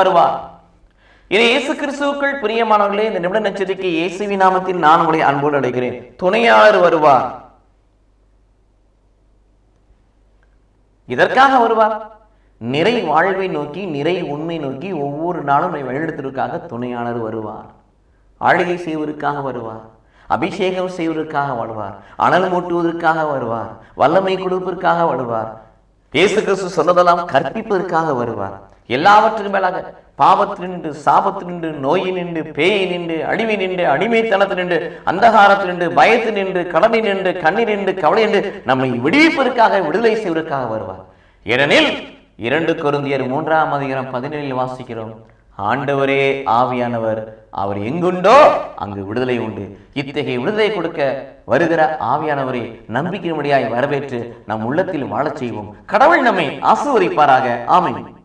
வருவார் இது இயேசு கிறிஸ்துவுக்குள் பிரியமானவர்களே இந்த நிமிட நட்சத்திரக்கு இயேசுவி நாமத்தில் நான் உங்களை அன்போடு அழைக்கிறேன் துணையாளர் வருவார் இதற்காக வருவார் நிறை வாழ்வை நோக்கி நிறை உண்மை நோக்கி ஒவ்வொரு நாளும் நம்மை வழிநடத்துவதற்காக துணையாளர் வருவார் ஆளுகை செய்வதற்காக வருவார் அபிஷேகம் செய்வதற்காக வருவார் அனல் மூட்டுவதற்காக வருவார் வல்லமை கொடுப்பதற்காக வருவார் இயேசு கிறிஸ்து சொன்னதெல்லாம் கற்பிப்பதற்காக வருவார் எல்லாவற்றுக்கும் மேலாக பாவத்தினின்று சாபத்தினின்று நோயினின்று பேயினின்று அழிவினின்று அடிமைத்தனத்தினின்று அந்தகாரத்தினின்று பயத்தினின்று கடனினின்று கண்ணினின்று கவலையின்று நம்மை விடுவிப்பதற்காக விடுதலை செய்வதற்காக வருவார் ஏனெனில் இரண்டு கொருந்தியர் மூன்றாம் அதிகாரம் பதினேழில் வாசிக்கிறோம் ஆண்டவரே ஆவியானவர் அவர் எங்குண்டோ அங்கு விடுதலை உண்டு இத்தகைய விடுதலை கொடுக்க வருகிற ஆவியானவரை நம்பிக்கையின்படியாய் வரவேற்று நம் உள்ளத்தில் வாழச் செய்வோம் கடவுள் நம்மை ஆசீர்வதிப்பாராக ஆமென்